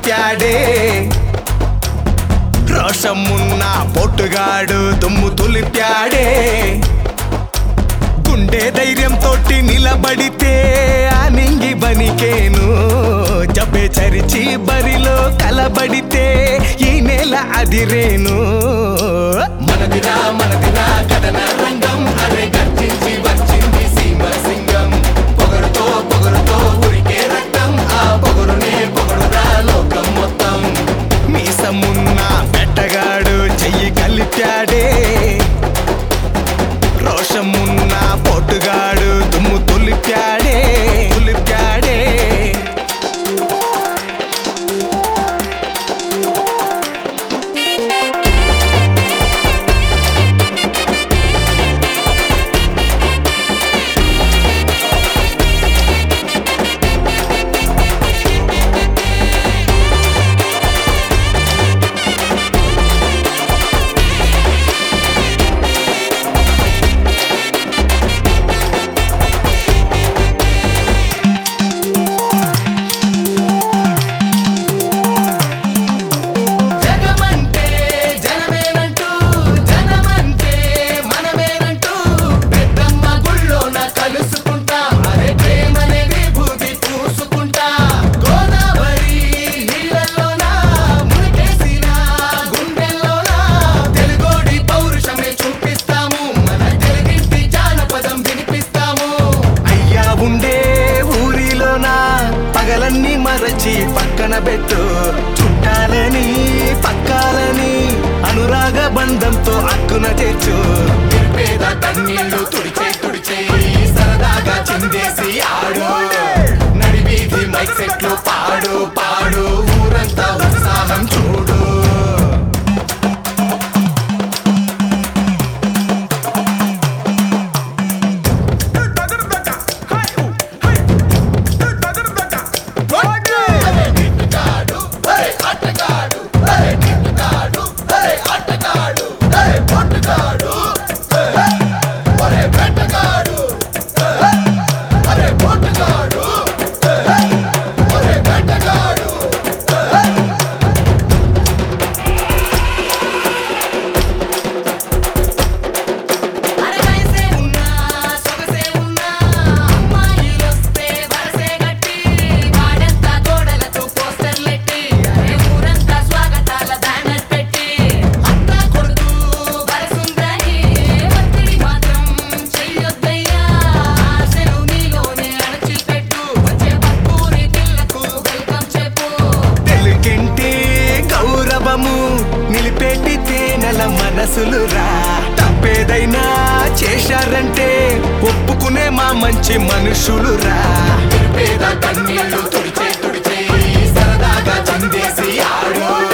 కలిపాడే రోషమున్న పొట్టుగాడు దుమ్ము తులిపాడే గుండె ధైర్యం తోటి నిలబడితే ఆ నింగి బనికేను జబ్బే చరిచి బరిలో కలబడితే ఈ నెల అదిరేను మనదిరా మనదిరా కథన రంగం అరే గర్జించి వచ్చింది సీమ సింగం పొగరుతో పొగరుతో ఉరికే రక్తం ఆ పొగరునే పొగరురా లోకం మొత్తం మీసమున్న పెట్టగాడు చెయ్యి కలిపాడే రోషమున్న పొట్టుగాడు దుమ్ము తులిపాడే తులిపాడే జగమంటే జనమేనంటూ జనమంటే మనమేనంటూ పెద్దమ్మ గుళ్ళోన కలుసుకుంటా అరే ప్రేమనే విభూతి పూసుకుంటా గోదావరి నీళ్ళల్లోన మునికేసిన గుండెల్లోన తెలుగోడి పౌరుషమే చూపిస్తాము మన తెలుగింటి జానపదం వినిపిస్తాము అయ్యా ఉండే ఊరిలోన పగలన్నీ మరచి పక్కన పెట్టు చుట్టాలని పక్కాలని అనురాగ బంధంతో అక్కున చేర్చు పేద కన్నీళ్లు తుడిచే తుడిచే సరదాగా చిందేసి ఆడు నడివీధి మైక్ సెట్లు పాడు పాడు ఊరంతా ఉత్సాహం చూడు అరవైసే ఉన్నా సొగసే ఉన్నా అమ్మాయిలొస్తే వరసే గట్టి వాడంతా గోడలకు పోస్టర్లెట్టి అరే ఊరంతా స్వాగతాల బ్యానర్ పెట్టి అంతా కొడుతూ వరసుందని ఒత్తిడి మాత్రం చెయ్యొద్దయ్యా ఆశలు నీలోనే అణచిపెట్టు వచ్చే పక్కూరి పిల్లకు వెల్కమ్ చెప్పు తెలుగింటి గౌరవము నిలిపెట్టి తేనెల మనసులురా తప్పేదైనా చేశారంటే ఒప్పుకునే మా మంచి మనుషులురా పేద కన్నీళ్లు తుడిచే తుడిచే సరదాగా చందేసి ఆడు